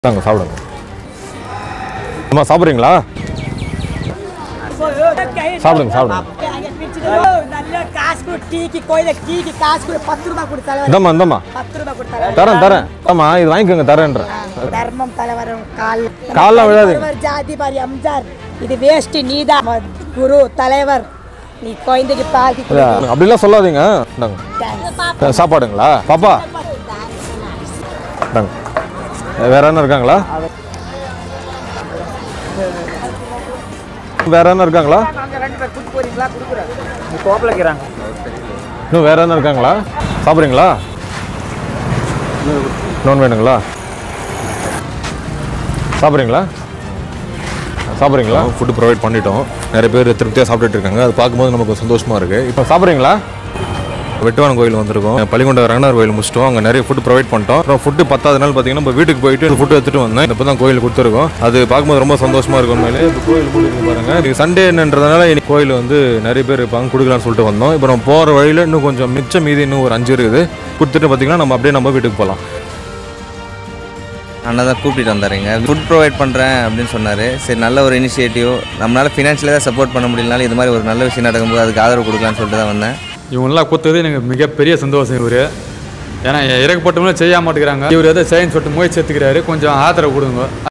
தாங்க சாப்பிடுங்க அம்மா சாப்பிட்றீங்களா சாப்பிடுங்க சாப்பிடுங்க நல்ல காசு கொடு டீக்கு கோயில டீக்கு காசு கொடு பத்து ரூபாய் கொடு தலைவர் இந்தம்மா இந்தம்மா பத்து ரூபாய் கொடு தலைவர் தரேன் தரேன் ஆமா இது வாங்கிக்கோங்க தரேன்றேன் தர்மம் தலைவர் கால் கால்லாம் விழாதீங்க. தலைவர் ஜாதி பாரி அம்ஜார் இது வேஸ்ட் நீதான் குரு தலைவர் நீ குழந்தைக்கு பாக்கி இல்ல, அப்படிலாம் சொல்லாதீங்க இந்தாங்க அஹ், சாப்பாடுங்களா பாப்பா இந்தாங்க வேற என்ன இருக்காங்களா வேற என்ன இருக்காங்களா இன்னும் வேற என்ன இருக்காங்களா சாப்பிட்றீங்களா நோன் வேணுங்களா சாப்பிட்றீங்களா சாப்பிட்றீங்களா ஃபுட்டு ப்ரொவைட் பண்ணிட்டோம் நிறைய பேர் திருப்தியாக சாப்பிட்டுட்டு இருக்காங்க அது பார்க்கும்போது நமக்கு சந்தோஷமா இருக்கு இப்போ சாப்பிட்றீங்களா வெட்டுவான் கோயில் வந்திருக்கோம் பள்ளிக்கொண்ட ரங்கனார் கோயில் முடிச்சிட்டோம் அங்கே நிறைய ஃபுட் ப்ரொவைட் பண்ணிட்டோம் அப்புறம் ஃபுட்டு பத்தாவது நாள் பார்த்தீங்கன்னா நம்ம வீட்டுக்கு போயிட்டு ஃபுட்டு எடுத்துட்டு வந்தேன் இப்போ தான் கோயில் கொடுத்துருக்கோம் அது பார்க்கும்போது ரொம்ப சந்தோஷமா இருக்கும் உண்மையிலே இப்போ கோயில் கொடுக்குறது பாருங்க இது சண்டேன்றதுனால இன்னைக்கு கோயில் வந்து நிறைய பேர் இருப்பாங்க கொடுக்கலாம்னு சொல்லிட்டு வந்தோம் இப்போ நம்ம போகிற வழியில் இன்னும் கொஞ்சம் மிச்சம் மீதி இன்னும் ஒரு அஞ்சு இருக்குது கொடுத்துட்டு பார்த்தீங்கன்னா நம்ம அப்படியே நம்ம வீட்டுக்கு போகலாம் அண்ணா தான் கூப்பிட்டு வந்தாருங்க ஃபுட் ப்ரொவைட் பண்ணுறேன் அப்படின்னு சொன்னார் சரி நல்ல ஒரு இனிஷியேட்டிவ் நம்மளால் ஃபினான்ஷியலாக தான் சப்போர்ட் பண்ண முடியலனாலும் இது மாதிரி ஒரு நல்ல விஷயம் நடக்கும்போது அதுக்கு ஆதரவு கொடுக்கலான்னு சொல்லிட்டு தான் வந்தேன் இவங்கெல்லாம் கொடுத்தது எனக்கு மிகப்பெரிய சந்தோஷம் இவர் ஏன்னா இறக்கப்பட்டவங்களும் செய்ய மாட்டேங்கிறாங்க இவர் எதை செய்யன்னு சொல்லிட்டு முயற்சி எடுத்துக்கிறாரு கொஞ்சம் ஆதரவு கொடுங்க